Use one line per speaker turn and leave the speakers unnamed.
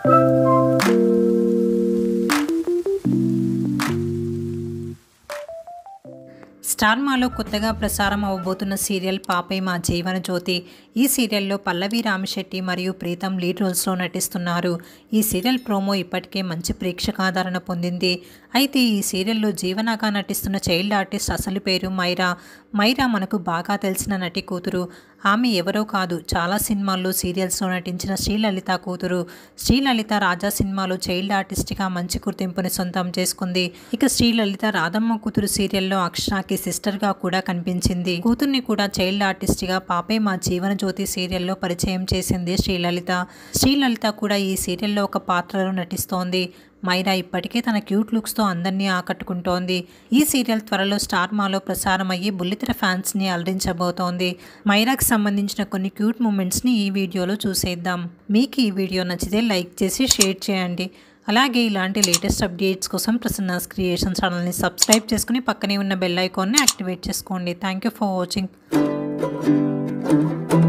star మాలో కొత్తగా ప్రసారం అవ్వబోతున్న సీరియల్ పాపే మా జీవన జ్యోతి ఈ సీరియల్లో పల్లవి రామశెట్టి మరియు ప్రీతం లీడ్ రోల్స్లో నటిస్తున్నారు ఈ సీరియల్ ప్రోమో ఇప్పటికే మంచి ప్రేక్షకాదరణ పొందింది అయితే ఈ సీరియల్లో జీవనాగా నటిస్తున్న చైల్డ్ ఆర్టిస్ట్ అసలు పేరు మైరా మైరా మనకు బాగా తెలిసిన నటి కూతురు ఆమె ఎవరో కాదు చాలా సినిమాల్లో సీరియల్స్లో నటించిన శ్రీలలిత కూతురు శ్రీలలిత రాజా సినిమాలో చైల్డ్ ఆర్టిస్ట్గా మంచి గుర్తింపుని సొంతం చేసుకుంది ఇక శ్రీలలిత రాధమ్మ కూతురు సీరియల్లో అక్షరాకి సిస్టర్గా కూడా కనిపించింది కూతుర్ని కూడా చైల్డ్ ఆర్టిస్ట్గా పాపే మా జీవన జ్యోతి సీరియల్లో పరిచయం చేసింది శ్రీలలిత శ్రీలలిత కూడా ఈ సీరియల్లో ఒక పాత్రలో నటిస్తోంది మైరా ఇప్పటికే తన క్యూట్ లుక్స్తో అందరినీ ఆకట్టుకుంటోంది ఈ సీరియల్ త్వరలో స్టార్ మాలో ప్రసారం అయ్యి బుల్లితెర ఫ్యాన్స్ని అలరించబోతోంది మైరాకి సంబంధించిన కొన్ని క్యూట్ మూమెంట్స్ని ఈ వీడియోలో చూసేద్దాం మీకు ఈ వీడియో నచ్చితే లైక్ చేసి షేర్ చేయండి అలాగే ఇలాంటి లేటెస్ట్ అప్డేట్స్ కోసం ప్రసన్నాస్ క్రియేషన్ ఛానల్ని సబ్స్క్రైబ్ చేసుకుని పక్కనే ఉన్న బెల్ ఐకాన్ని యాక్టివేట్ చేసుకోండి థ్యాంక్ యూ ఫర్ వాచింగ్